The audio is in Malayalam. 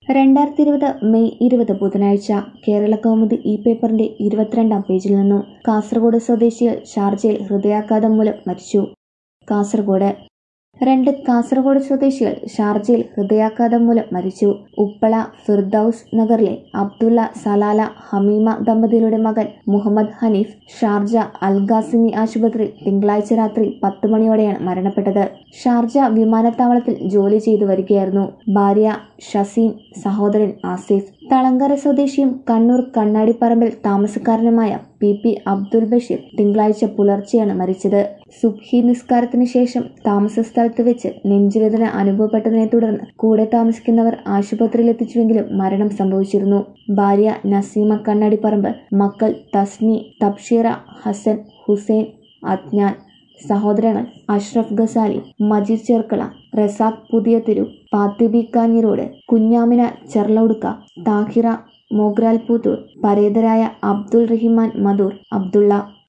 രണ്ടായിരത്തി ഇരുപത് മെയ് ഇരുപത് ബുധനാഴ്ച കേരള കൗമുദി ഇ പേപ്പറിന്റെ ഇരുപത്തിരണ്ടാം പേജിൽ നിന്നും കാസർഗോഡ് സ്വദേശികൾ ഷാർജയിൽ ഹൃദയാഘാതം മൂലം മരിച്ചു കാസർഗോഡ് രണ്ട് കാസർഗോഡ് സ്വദേശികൾ ഷാർജയിൽ ഹൃദയാഘാതം മൂലം മരിച്ചു ഉപ്പള ഫിർദൌസ് നഗറിലെ അബ്ദുള്ള സലാല ഹമീമ ദമ്പതികളുടെ മകൻ മുഹമ്മദ് ഹനീഫ് ഷാർജ അൽഗാസിമി ആശുപത്രിയിൽ തിങ്കളാഴ്ച രാത്രി പത്ത് മണിയോടെയാണ് മരണപ്പെട്ടത് ഷാർജ വിമാനത്താവളത്തിൽ ജോലി ചെയ്തു വരികയായിരുന്നു ഭാര്യ ഷസീൻ സഹോദരൻ ആസിഫ് തളങ്കര സ്വദേശിയും കണ്ണൂർ കണ്ണാടിപ്പറമ്പിൽ താമസക്കാരനുമായ പി പി അബ്ദുൽ ബഷീർ തിങ്കളാഴ്ച പുലർച്ചെയാണ് മരിച്ചത് സുബ്ഹി നിസ്കാരത്തിന് ശേഷം താമസ സ്ഥലത്ത് വെച്ച് നെഞ്ചുവേദന അനുഭവപ്പെട്ടതിനെ തുടർന്ന് കൂടെ താമസിക്കുന്നവർ ആശുപത്രിയിൽ എത്തിച്ചുവെങ്കിലും മരണം സംഭവിച്ചിരുന്നു ഭാര്യ നസീമ കണ്ണാടിപ്പറമ്പ് മക്കൾ തസ്നി തബ്ഷീറ ഹസൻ ഹുസൈൻ അദ്നാൻ സഹോദരങ്ങൾ അഷ്റഫ് ഗസാലി മജീദ് ചെർക്കള റസാഖ് പുതിയ തെരു പാത്തിബി കാഞ്ഞിരോട് കുഞ്ഞാമിന ചെർലൗടുക്ക താഹിറ മോഗ്രാൽ പുത്തൂർ പരേതരായ അബ്ദുൾ റഹിമാൻ മധൂർ അബ്ദുള്ള